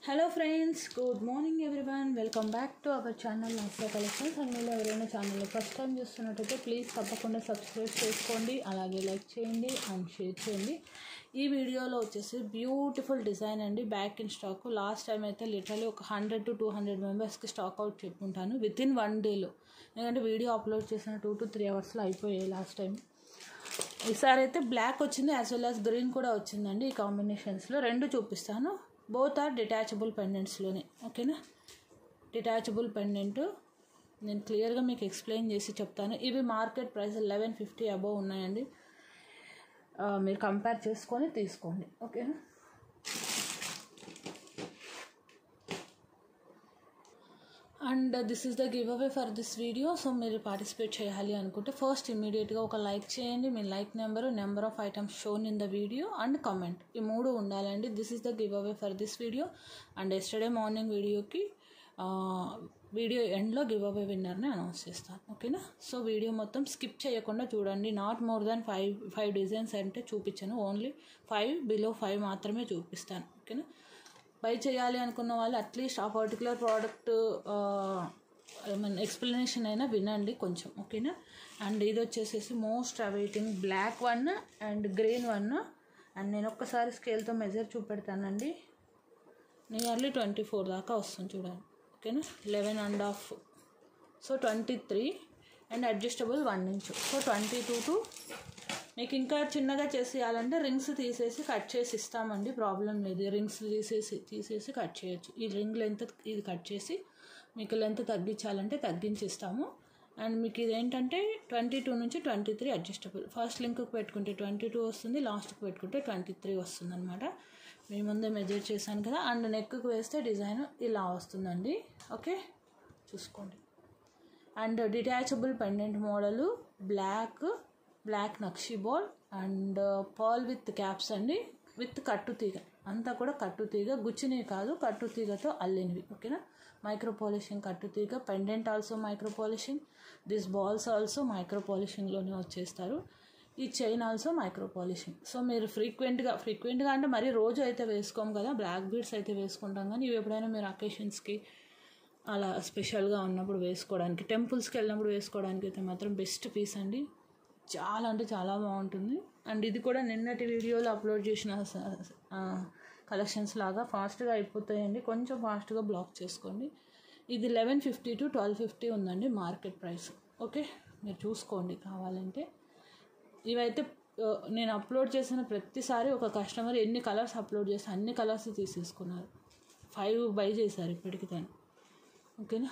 hello friends good morning everyone welcome back to our channel నైస్లో collections and మీరు ఎవరైనా channel first time చూస్తున్నట్టయితే please తప్పకుండా subscribe చేసుకోండి అలాగే లైక్ చేయండి అండ్ షేర్ చేయండి ఈ వీడియోలో వచ్చేసి బ్యూటిఫుల్ డిజైన్ అండి back in stock last time అయితే లిటరలీ ఒక హండ్రెడ్ టు టూ హండ్రెడ్ మెంబర్స్కి స్టాక్ అవుట్ చెప్పుంటాను విత్ ఇన్ వన్ డేలో ఎందుకంటే వీడియో అప్లోడ్ చేసిన టూ టు త్రీ అవర్స్లో అయిపోయాయి లాస్ట్ టైం ఈసారి అయితే బ్లాక్ వచ్చింది యాజ్ వెల్ యాజ్ గ్రీన్ కూడా వచ్చిందండి ఈ కాంబినేషన్స్లో రెండు చూపిస్తాను బోత్ ఆర్ డిటాచబుల్ పెండెంట్స్లోనే ఓకేనా డిటాచబుల్ పెండెంట్ నేను క్లియర్గా మీకు ఎక్స్ప్లెయిన్ చేసి చెప్తాను ఇవి market price eleven fifty above ఉన్నాయండి ఆ, మీరు కంపేర్ చేసుకొని తీసుకోండి ఓకేనా and this is the giveaway for this video so మీరు పార్టిసిపేట్ చేయాలి అనుకుంటే ఫస్ట్ ఇమీడియట్గా ఒక లైక్ చేయండి మీ like number number of items shown in the video and comment ఈ మూడు ఉండాలండి this is the giveaway for this video and yesterday morning వీడియోకి వీడియో ఎండ్లో గివ్ అవే విన్నర్ని అనౌన్స్ చేస్తాను ఓకేనా సో వీడియో మొత్తం స్కిప్ చేయకుండా చూడండి not more than five five designs అంటే చూపించాను ఓన్లీ ఫైవ్ బిలో ఫైవ్ మాత్రమే చూపిస్తాను ఓకేనా బై చేయాలి అనుకున్న వాళ్ళు అట్లీస్ట్ ఆ పర్టికులర్ ప్రోడక్ట్ ఏమన్నా ఎక్స్ప్లెనేషన్ అయినా వినండి కొంచెం ఓకేనా అండ్ ఇది వచ్చేసేసి most awaiting black one and green one and నేను ఒక్కసారి స్కేల్తో మెజర్ చూపెడతానండి నియర్లీ ట్వంటీ ఫోర్ దాకా వస్తుంది చూడండి ఓకేనా eleven and half so twenty three and adjustable one inch so twenty two to మీకు ఇంకా చిన్నగా చేసేయాలంటే రింగ్స్ తీసేసి కట్ చేసి ఇస్తామండి ప్రాబ్లం లేదు రింగ్స్ తీసేసి తీసేసి కట్ చేయొచ్చు ఈ రింగ్ లెంత్ ఇది కట్ చేసి మీకు లెంత్ తగ్గించాలంటే తగ్గించి ఇస్తాము అండ్ మీకు ఇది ఏంటంటే ట్వంటీ టూ నుంచి ట్వంటీ త్రీ అడ్జస్టబుల్ ఫస్ట్ లింక్కి పెట్టుకుంటే ట్వంటీ టూ వస్తుంది లాస్ట్కి పెట్టుకుంటే ట్వంటీ త్రీ వస్తుంది అనమాట మీ ముందే మెజర్ చేశాను కదా అండ్ నెక్కి వేస్తే డిజైన్ ఇలా వస్తుందండి ఓకే చూసుకోండి and detachable pendant model black black నక్షి బాల్ అండ్ పాల్ విత్ క్యాప్స్ అండి విత్ కట్టు తీగ అంతా కూడా కట్టు తీగ గుచ్చినవి కాదు కట్టు తీగతో అల్లినవి ఓకేనా మైక్రో పాలిషింగ్ కట్టు తీగ pendant also micro polishing this balls also micro పాలిషింగ్లోనే వచ్చేస్తారు ఈ chain also micro polishing so మీరు ఫ్రీక్వెంట్గా ఫ్రీక్వెంట్గా అంటే మరీ రోజు అయితే వేసుకోము కదా బ్లాక్ బీడ్స్ అయితే వేసుకుంటాం కానీ ఇవి ఎప్పుడైనా మీరు అకేషన్స్కి అలా స్పెషల్గా ఉన్నప్పుడు వేసుకోవడానికి టెంపుల్స్కి వెళ్ళినప్పుడు వేసుకోవడానికి అయితే మాత్రం బెస్ట్ పీస్ అండి చాలా అంటే చాలా బాగుంటుంది అండ్ ఇది కూడా నిన్నటి వీడియోలో అప్లోడ్ చేసిన కలెక్షన్స్ లాగా ఫాస్ట్గా అయిపోతాయండి కొంచెం ఫాస్ట్గా బ్లాక్ చేసుకోండి ఇది eleven fifty to twelve fifty ఉందండి మార్కెట్ ప్రైస్ ఓకే మీరు చూసుకోండి కావాలంటే ఇవైతే ఆ, నేను అప్లోడ్ చేసిన ప్రతిసారి ఒక కస్టమర్ ఎన్ని కలర్స్ అప్లోడ్ చేస్తే అన్ని కలర్స్ తీసేసుకున్నారు ఫైవ్ బై చేశారు ఇప్పటికి తను ఓకేనా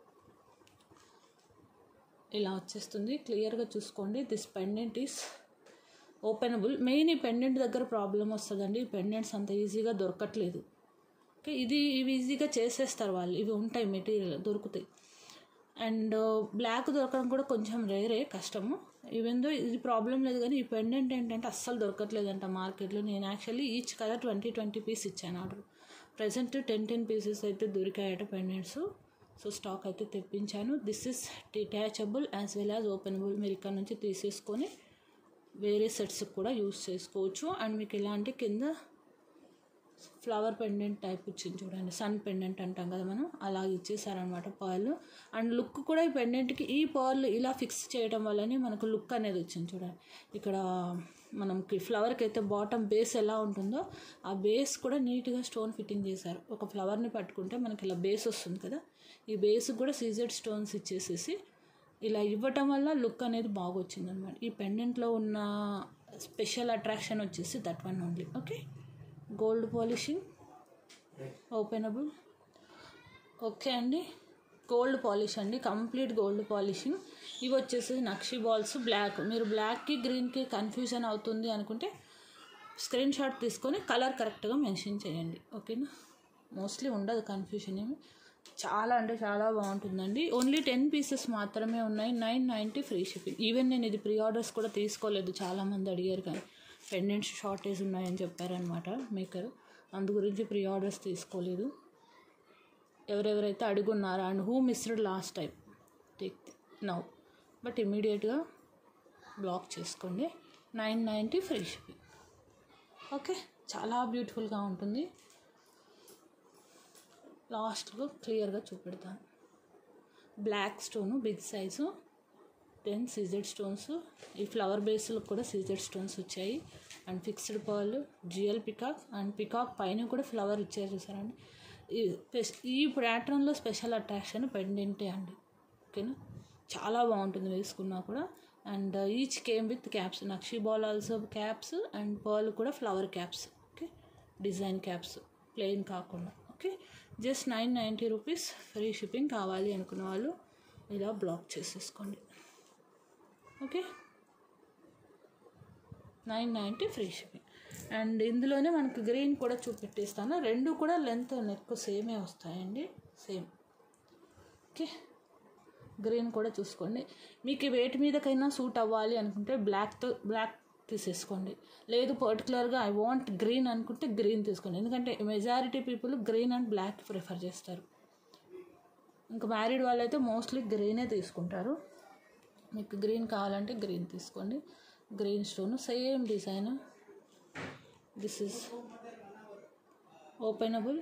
ఇలా వచ్చేస్తుంది క్లియర్గా చూసుకోండి this pendant is openable main ఈ పెండెంట్ దగ్గర ప్రాబ్లం వస్తుందండి ఈ పెండెంట్స్ అంత ఈజీగా దొరకట్లేదు ఓకే ఇది ఇవి ఈజీగా చేసేస్తారు వాళ్ళు ఇవి ఉంటాయి మెటీరియల్ దొరుకుతాయి అండ్ బ్లాక్ దొరకడం కూడా కొంచెం రేరే కష్టము ఈవెన్ దో ఇది ప్రాబ్లం లేదు కానీ ఈ పెండెంట్ ఏంటంటే అస్సలు దొరకట్లేదంట మార్కెట్లో నేను actually each colour twenty twenty piece ఇచ్చాను order present ten ten pieces అయితే దొరికాయట పెండెంట్స్ సో స్టాక్ అయితే తెప్పించాను this is detachable as well as openable మీరు ఇక్కడ నుంచి తీసేసుకొని వేరే సెట్స్ కూడా యూస్ చేసుకోవచ్చు అండ్ మీకు ఇలాంటి కింద ఫ్లవర్ పెండెంట్ టైప్ వచ్చింది చూడండి సన్ పెండెంట్ అంటాం కదా మనం అలా ఇచ్చేసారనమాట పర్ల్ అండ్ లుక్ కూడా ఈ పెండెంట్కి ఈ పర్ల్ ఇలా ఫిక్స్ చేయడం వల్లనే మనకు లుక్ అనేది వచ్చింది చూడండి ఇక్కడ మనకి ఫ్లవర్కి అయితే బాటమ్ బేస్ ఎలా ఉంటుందో ఆ బేస్ కూడా నీట్గా స్టోన్ ఫిట్టింగ్ చేశారు ఒక ఫ్లవర్ని పట్టుకుంటే మనకి ఇలా బేస్ వస్తుంది కదా ఈ బేస్ కూడా సీజెడ్ స్టోన్స్ ఇచ్చేసేసి ఇలా ఇవ్వటం వల్ల లుక్ అనేది బాగా వచ్చిందనమాట ఈ పెండెంట్లో ఉన్న స్పెషల్ అట్రాక్షన్ వచ్చేసి that one only okay gold polishing openable okay అండి గోల్డ్ పాలిష్ అండి కంప్లీట్ గోల్డ్ పాలిషింగ్ ఇవి వచ్చేసి నక్షి బాల్స్ బ్లాక్ మీరు బ్లాక్కి గ్రీన్కి కన్ఫ్యూజన్ అవుతుంది అనుకుంటే స్క్రీన్ షాట్ తీసుకొని కలర్ కరెక్ట్గా మెన్షన్ చేయండి ఓకేనా మోస్ట్లీ ఉండదు కన్ఫ్యూజన్ ఏమి చాలా అంటే చాలా బాగుంటుందండి ఓన్లీ టెన్ పీసెస్ మాత్రమే ఉన్నాయి nine ninety free shipping even నేను ఇది ప్రీ ఆర్డర్స్ కూడా తీసుకోలేదు చాలామంది అడిగారు కానీ పెండెంట్స్ షార్టేజ్ ఉన్నాయని చెప్పారనమాట మేకర్ అందు గురించి ప్రీ ఆర్డర్స్ తీసుకోలేదు ఎవరెవరైతే అడుగున్నారా and who missed last time take now but ఇమీడియట్గా బ్లాక్ చేసుకోండి nine ninety free shipping okay చాలా బ్యూటిఫుల్గా ఉంటుంది లాస్ట్లో క్లియర్గా చూపెడతాను black stone big size then CZ stones ఈ ఫ్లవర్ బేస్లో కూడా సీజెడ్ స్టోన్స్ వచ్చాయి అండ్ ఫిక్స్డ్ పర్ల్ జియల్ పికాక్ అండ్ పికాక్ పైన కూడా ఫ్లవర్ ఇచ్చారు చూసారండి ఈ స్పెష- ఈ ప్యాటర్న్లో స్పెషల్ అట్రాక్షన్ పెండెంటే అండి ఓకేనా చాలా బాగుంటుంది వేసుకున్నా కూడా and each came with caps నక్షి ball also caps and pearl కూడా flower caps okay design caps plain కాకుండా okay just nine ninety rupees free shipping కావాలి అనుకున్న వాళ్ళు ఇలా బ్లాక్ చేసేసుకోండి okay nine ninety free shipping and ఇందులోనే మనకు గ్రీన్ కూడా చూపెట్టేస్తాను రెండు కూడా లెంత్ నెక్ సేమే వస్తాయండి సేమ్ ఓకే గ్రీన్ కూడా చూసుకోండి మీకు వేటి మీదకైనా సూట్ అవ్వాలి అనుకుంటే బ్లాక్తో బ్లాక్ తీసేసుకోండి లేదు పర్టికులర్గా ఐ వాంట్ గ్రీన్ అనుకుంటే గ్రీన్ తీసుకోండి ఎందుకంటే majority people green and black prefer చేస్తారు ఇంకా మ్యారీడ్ వాళ్ళైతే మోస్ట్లీ గ్రీనే తీసుకుంటారు మీకు గ్రీన్ కావాలంటే గ్రీన్ తీసుకోండి green stone same design this is openable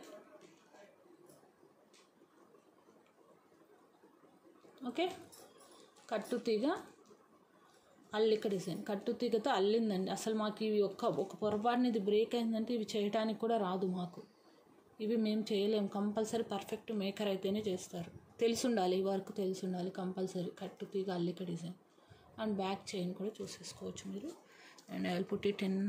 okay కట్టు తీగ అల్లిక డిజైన్ కట్టు తీగతో అల్లిందండి అసలు మాకు ఇవి ఒక్క ఒక పొరపాటున ఇది బ్రేక్ అయిందంటే ఇవి చేయడానికి కూడా రాదు మాకు ఇవి మేము చేయలేం కంపల్సరీ పర్ఫెక్ట్ మేకర్ అయితేనే చేస్తారు తెలిసి ఉండాలి ఈ వర్క్ తెలిసి ఉండాలి కంపల్సరీ కట్టు తీగ అల్లిక డిజైన్ అండ్ బ్యాక్ చైన్ కూడా చూసేసుకోవచ్చు మీరు and I will put it in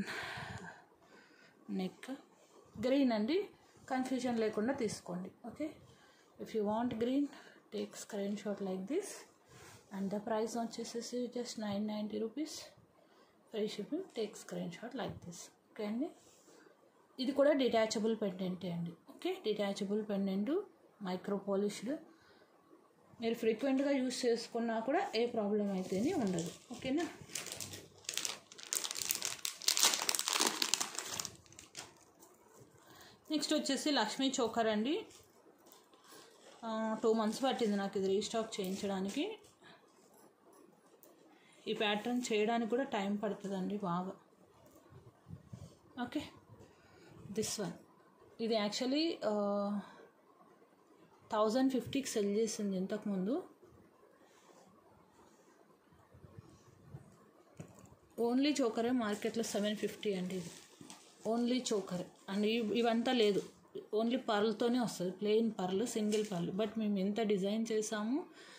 neck green అండి కన్ఫ్యూజన్ లేకుండా తీసుకోండి okay if you want green take screenshot like this and the price వచ్చేసేసి just nine ninety rupees free shipping take screenshot like this okay అండి ఇది కూడా detachable పెండెంటే అండి okay detachable pendant micro polished మీరు ఫ్రీక్వెంట్గా use చేసుకున్నా కూడా ఏ ప్రాబ్లం అయితేనే ఉండదు ఓకేనా నెక్స్ట్ వచ్చేసి లక్ష్మీ చోకర్ అండి టూ మంత్స్ పట్టింది నాకు ఇది రీస్టాక్ చేయించడానికి ఈ ప్యాటర్న్ చేయడానికి కూడా టైం పడుతుందండి బాగా ఓకే దిస్ వన్ ఇది యాక్చువల్లీ థౌజండ్ ఫిఫ్టీకి సెల్ చేసింది ఇంతకుముందు ఓన్లీ చోకరే మార్కెట్లో సెవెన్ ఫిఫ్టీ అండి ఇది ఓన్లీ చోకర్ అండ్ ఇవ్- ఇవంతా లేదు ఓన్లీ పర్ల్తోనే వస్తుంది plain pearl single pearl but మేము ఎంత డిజైన్ చేసాము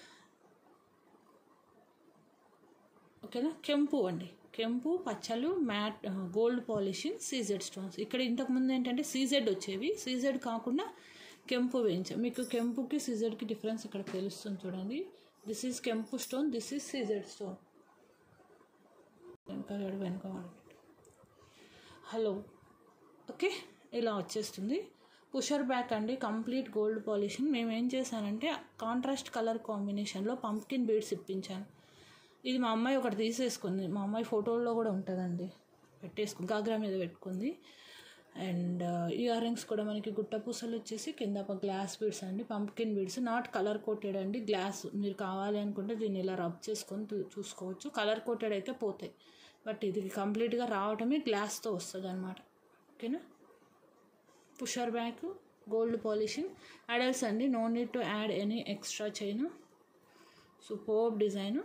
ఓకేనా కెంపు అండి కెంపు పచ్చలు matte gold polishing CZ stones ఇక్కడ ఇంతకుముందు ఏంటంటే సీజెడ్ వచ్చేవి సీజెడ్ కాకుండా కెంపు వేయించాం మీకు కెంపుకి సీజెడ్కి డిఫరెన్స్ ఇక్కడ తెలుస్తుంది చూడండి దిస్ ఈజ్ కెంపు stone this is CZ stone వెనక వాడు వెనక వాడు హలో ఓకే ఇలా వచ్చేస్తుంది పుషర్ బ్యాక్ అండి కంప్లీట్ గోల్డ్ పాలిషింగ్ మేము ఏం చేశానంటే కాంట్రాస్ట్ కలర్ కాంబినేషన్లో పంప్కిన్ బీడ్స్ ఇప్పించాను ఇది మా అమ్మాయి ఒకటి తీసేసుకుంది మా అమ్మాయి ఫోటోల్లో కూడా ఉంటుందండి పెట్టేసుకుంది గాగ్రా మీద పెట్టుకుంది అండ్ ఇయర్ రింగ్స్ కూడా మనకి గుట్ట పూసలు వచ్చేసి కింద గ్లాస్ బీడ్స్ అండి pumpkin beads not colour coated అండి గ్లాస్ మీరు కావాలి అనుకుంటే దీన్ని ఇలా రబ్ చేసుకొని చూ- చూసుకోవచ్చు కలర్ కోటెడ్ అయితే పోతాయి బట్ ఇది కంప్లీట్గా రావటమే గ్లాస్తో వస్తుంది అనమాట ఓకేనా pusher back gold polishing adults అండి no need to add any extra chain super design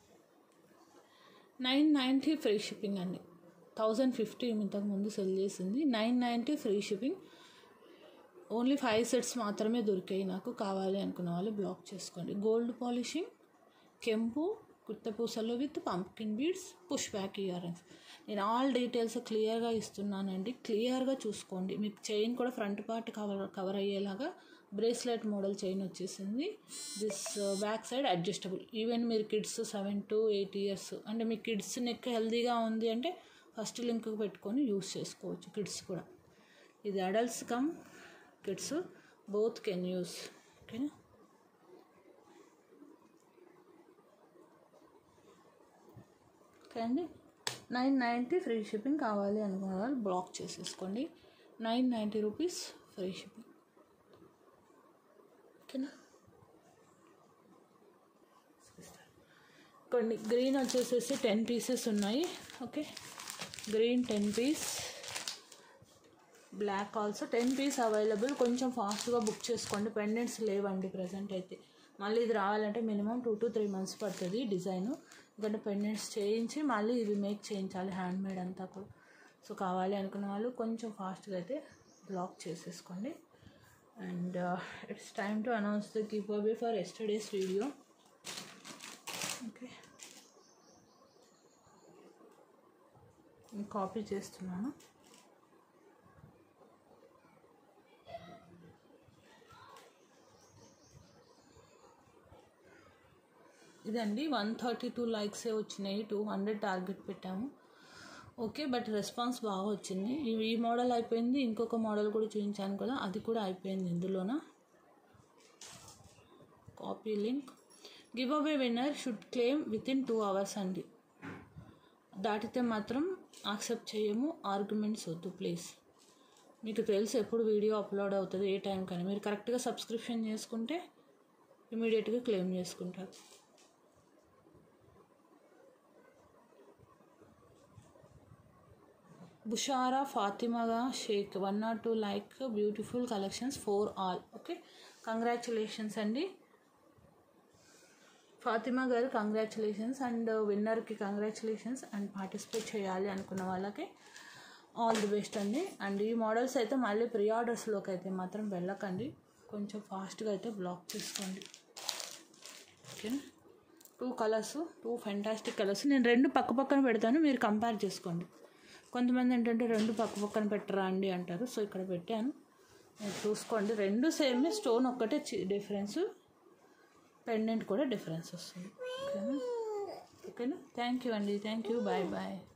nine ninety free shipping అండి థౌజండ్ ఫిఫ్టీ ఇంతకు ముందు సెల్ చేసింది nine ninety free shipping only five sets మాత్రమే దొరికాయి నాకు కావాలి అనుకున్న వాళ్ళు బ్లాక్ చేసుకోండి గోల్డ్ పాలిషింగ్ కెంపు గుత్తపూసలు with pumpkin beads push back earrings నేను ఆల్ డీటెయిల్స్ క్లియర్గా ఇస్తున్నానండి క్లియర్గా చూసుకోండి మీకు చైన్ కూడా ఫ్రంట్ పార్ట్ కవర్ కవర్ అయ్యేలాగా బ్రేస్లెట్ మోడల్ చైన్ వచ్చేసింది this back side adjustable even మీరు kids seven to eight years అంటే మీ కిడ్స్ నెక్ హెల్తీగా ఉంది అంటే ఫస్ట్ లింక్ పెట్టుకొని యూస్ చేసుకోవచ్చు కిడ్స్ కూడా ఇది adults come kids both can use ఓకేనా ఓకే అండి నైన్ నైంటీ ఫ్రీ షిప్పింగ్ కావాలి అనుకున్న వాళ్ళు బ్లాక్ చేసేసుకోండి nine ninety rupees free shipping ఓకేనా కొన్ని గ్రీన్ వచ్చేసేసి టెన్ పీసెస్ ఉన్నాయి okay green ten piece black also ten piece available కొంచెం ఫాస్ట్గా బుక్ చేసుకోండి పెండెంట్స్ లేవండి ప్రజెంట్ అయితే మళ్ళీ ఇది రావాలంటే minimum two to three months పడుతుంది డిజైన్ ఎందుకంటే పెండెంట్స్ చేయించి మళ్ళీ ఇవి మేక్ చేయించాలి హ్యాండ్ మేడ్ అంతా కూడా సో కావాలి అనుకున్న వాళ్ళు కొంచెం ఫాస్ట్గా అయితే బ్లాక్ చేసేసుకోండి and it's time to announce the giveaway for yesterday's video okay copy చేస్తున్నాను ఇదండి వన్ థర్టీ టూ లైక్సే వచ్చినాయి టూ హండ్రెడ్ టార్గెట్ పెట్టాము ఓకే బట్ రెస్పాన్స్ బాగా వచ్చింది ఈ మోడల్ అయిపోయింది ఇంకొక మోడల్ కూడా చూపించాను కదా అది కూడా అయిపోయింది ఇందులోన copy link giveaway winner should claim within two hours అండి దాటితే మాత్రం యాక్సెప్ట్ చేయము ఆర్గ్యుమెంట్స్ వద్దు ప్లీజ్ మీకు తెలుసు ఎప్పుడు వీడియో అప్లోడ్ అవుతుంది ఏ టైం కానీ మీరు కరెక్ట్గా సబ్స్క్రిప్షన్ చేసుకుంటే ఇమీడియట్గా క్లెయిమ్ చేసుకుంటారు బుషారా ఫాతిమాగా Shaik one nought two like beautiful collections for all okay congratulations అండి ఫాతిమా గారు కంగ్రాచులేషన్స్ అండ్ విన్నర్కి కంగ్రాచులేషన్స్ అండ్ పార్టిసిపేట్ చేయాలి అనుకున్న వాళ్ళకి ఆల్ ది బెస్ట్ అండి అండ్ ఈ మోడల్స్ అయితే మళ్ళీ ప్రీ ఆర్డర్స్లోకి అయితే మాత్రం వెళ్ళకండి కొంచెం ఫాస్ట్గా అయితే బ్లాక్ చేసుకోండి ఓకేనా two colours two fantastic colours నేను రెండు పక్క పక్కన పెడతాను మీరు కంపేర్ చేసుకోండి కొంతమంది ఏంటంటే రెండు పక్క పక్కన పెట్టరా అండి అంటారు సో ఇక్కడ పెట్టాను మీరు చూసుకోండి రెండు సేమ్ స్టోన్ ఒక్కటే డిఫరెన్స్ పెండెంట్ కూడా డిఫరెన్స్ వస్తుంది ఓకేనా ఓకేనా థ్యాంక్ యూ అండి థ్యాంక్ యూ బాయ్ బాయ్